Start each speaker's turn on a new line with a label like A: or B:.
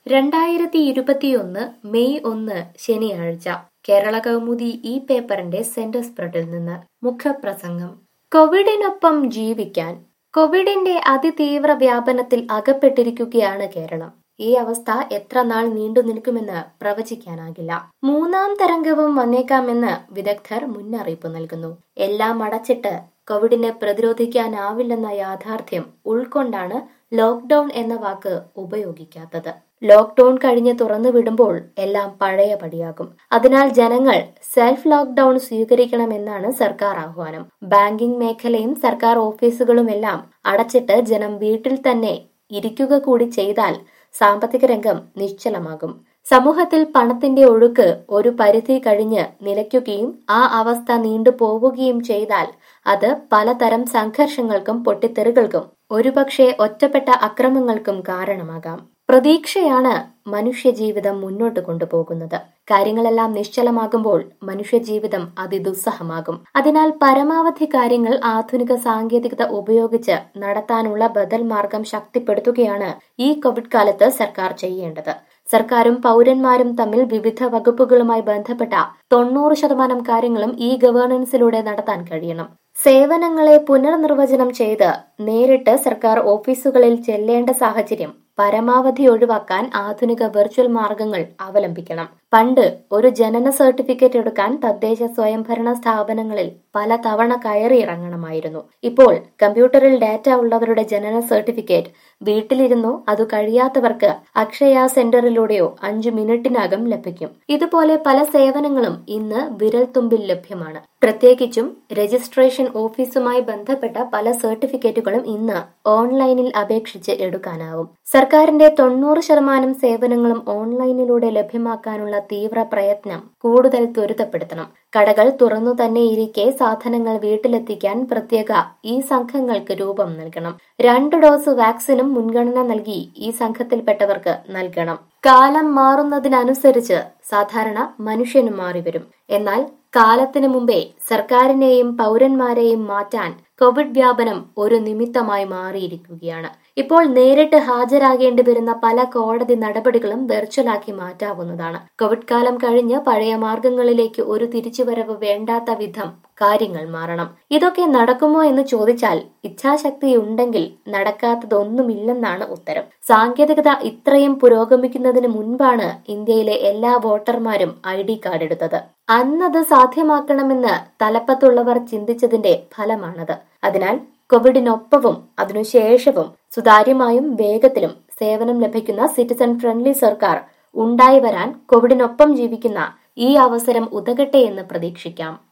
A: രണ്ടായിരത്തി ഇരുപത്തിയൊന്ന് മെയ് ഒന്ന് ശനിയാഴ്ച കേരള കൗമുദി ഈ പേപ്പറിന്റെ സെന്റർ സ്പ്രെഡിൽ നിന്ന് മുഖപ്രസംഗം കോവിഡിനൊപ്പം ജീവിക്കാൻ കോവിഡിന്റെ അതിതീവ്ര വ്യാപനത്തിൽ അകപ്പെട്ടിരിക്കുകയാണ് കേരളം ഈ അവസ്ഥ എത്ര നാൾ നീണ്ടു നിൽക്കുമെന്ന് പ്രവചിക്കാനാകില്ല മൂന്നാം തരംഗവും വന്നേക്കാമെന്ന് വിദഗ്ധർ മുന്നറിയിപ്പ് നൽകുന്നു എല്ലാം അടച്ചിട്ട് കോവിഡിനെ പ്രതിരോധിക്കാനാവില്ലെന്ന യാഥാർത്ഥ്യം ഉൾക്കൊണ്ടാണ് ലോക്ക്ഡൌൺ എന്ന വാക്ക് ഉപയോഗിക്കാത്തത് ലോക്ക്ഡൌൺ കഴിഞ്ഞ് തുറന്നു വിടുമ്പോൾ എല്ലാം പഴയപടിയാകും അതിനാൽ ജനങ്ങൾ സെൽഫ് ലോക്ക്ഡൌൺ സ്വീകരിക്കണമെന്നാണ് സർക്കാർ ആഹ്വാനം ബാങ്കിംഗ് മേഖലയും സർക്കാർ ഓഫീസുകളുമെല്ലാം അടച്ചിട്ട് ജനം വീട്ടിൽ തന്നെ ഇരിക്കുക കൂടി ചെയ്താൽ സാമ്പത്തിക രംഗം നിശ്ചലമാകും സമൂഹത്തിൽ പണത്തിന്റെ ഒഴുക്ക് ഒരു പരിധി കഴിഞ്ഞ് നിലയ്ക്കുകയും ആ അവസ്ഥ നീണ്ടുപോവുകയും ചെയ്താൽ അത് പലതരം സംഘർഷങ്ങൾക്കും പൊട്ടിത്തെറികൾക്കും ഒരുപക്ഷെ ഒറ്റപ്പെട്ട അക്രമങ്ങൾക്കും കാരണമാകാം പ്രതീക്ഷയാണ് മനുഷ്യജീവിതം മുന്നോട്ട് കൊണ്ടുപോകുന്നത് കാര്യങ്ങളെല്ലാം നിശ്ചലമാകുമ്പോൾ മനുഷ്യജീവിതം അതിദുസ്സഹമാകും അതിനാൽ പരമാവധി കാര്യങ്ങൾ ആധുനിക സാങ്കേതികത ഉപയോഗിച്ച് നടത്താനുള്ള ബദൽ മാർഗം ശക്തിപ്പെടുത്തുകയാണ് ഈ കോവിഡ് കാലത്ത് സർക്കാർ ചെയ്യേണ്ടത് സർക്കാരും പൗരന്മാരും തമ്മിൽ വിവിധ വകുപ്പുകളുമായി ബന്ധപ്പെട്ട തൊണ്ണൂറ് ശതമാനം കാര്യങ്ങളും ഈ ഗവേണൻസിലൂടെ നടത്താൻ കഴിയണം സേവനങ്ങളെ പുനർനിർവചനം ചെയ്ത് നേരിട്ട് സർക്കാർ ഓഫീസുകളിൽ ചെല്ലേണ്ട സാഹചര്യം പരമാവധി ഒഴിവാക്കാൻ ആധുനിക വെർച്വൽ മാർഗങ്ങൾ അവലംബിക്കണം പണ്ട് ഒരു ജനന സർട്ടിഫിക്കറ്റ് എടുക്കാൻ തദ്ദേശ സ്വയംഭരണ സ്ഥാപനങ്ങളിൽ പല തവണ കയറി ഇറങ്ങണമായിരുന്നു ഇപ്പോൾ കമ്പ്യൂട്ടറിൽ ഡാറ്റ ഉള്ളവരുടെ ജനന സർട്ടിഫിക്കറ്റ് വീട്ടിലിരുന്നോ അത് കഴിയാത്തവർക്ക് അക്ഷയ സെന്ററിലൂടെയോ അഞ്ചു മിനിറ്റിനകം ലഭിക്കും ഇതുപോലെ പല സേവനങ്ങളും ഇന്ന് വിരൽത്തുമ്പിൽ ലഭ്യമാണ് പ്രത്യേകിച്ചും രജിസ്ട്രേഷൻ ഓഫീസുമായി ബന്ധപ്പെട്ട പല സർട്ടിഫിക്കറ്റുകളും ഇന്ന് ഓൺലൈനിൽ അപേക്ഷിച്ച് എടുക്കാനാവും സർക്കാരിന്റെ തൊണ്ണൂറ് ശതമാനം സേവനങ്ങളും ഓൺലൈനിലൂടെ ലഭ്യമാക്കാനുള്ള തീവ്ര പ്രയത്നം കൂടുതൽ ത്വരിതപ്പെടുത്തണം കടകൾ തുറന്നു തന്നെ ഇരിക്കെ സാധനങ്ങൾ വീട്ടിലെത്തിക്കാൻ പ്രത്യേക ഈ സംഘങ്ങൾക്ക് രൂപം നൽകണം രണ്ട് ഡോസ് വാക്സിനും മുൻഗണന നൽകി ഈ സംഘത്തിൽപ്പെട്ടവർക്ക് നൽകണം കാലം മാറുന്നതിനനുസരിച്ച് സാധാരണ മനുഷ്യനും മാറിവരും എന്നാൽ കാലത്തിനു മുമ്പേ സർക്കാരിനെയും പൗരന്മാരെയും മാറ്റാൻ കോവിഡ് വ്യാപനം ഒരു നിമിത്തമായി മാറിയിരിക്കുകയാണ് ഇപ്പോൾ നേരിട്ട് ഹാജരാകേണ്ടി വരുന്ന പല കോടതി നടപടികളും വെർച്വലാക്കി മാറ്റാവുന്നതാണ് കോവിഡ് കാലം കഴിഞ്ഞ് പഴയ മാർഗങ്ങളിലേക്ക് ഒരു തിരിച്ചുവരവ് വേണ്ടാത്ത വിധം കാര്യങ്ങൾ മാറണം ഇതൊക്കെ നടക്കുമോ എന്ന് ചോദിച്ചാൽ ഇച്ഛാശക്തി ഉണ്ടെങ്കിൽ നടക്കാത്തതൊന്നുമില്ലെന്നാണ് ഉത്തരം സാങ്കേതികത ഇത്രയും പുരോഗമിക്കുന്നതിന് മുൻപാണ് ഇന്ത്യയിലെ എല്ലാ വോട്ടർമാരും ഐ ഡി കാർഡ് എടുത്തത് അന്നത് സാധ്യമാക്കണമെന്ന് തലപ്പത്തുള്ളവർ ചിന്തിച്ചതിന്റെ ഫലമാണത് അതിനാൽ കോവിഡിനൊപ്പവും അതിനുശേഷവും സുതാര്യമായും വേഗത്തിലും സേവനം ലഭിക്കുന്ന സിറ്റിസൺ ഫ്രണ്ട്ലി സർക്കാർ ഉണ്ടായി വരാൻ കോവിഡിനൊപ്പം ജീവിക്കുന്ന ഈ അവസരം ഉതകട്ടെ എന്ന് പ്രതീക്ഷിക്കാം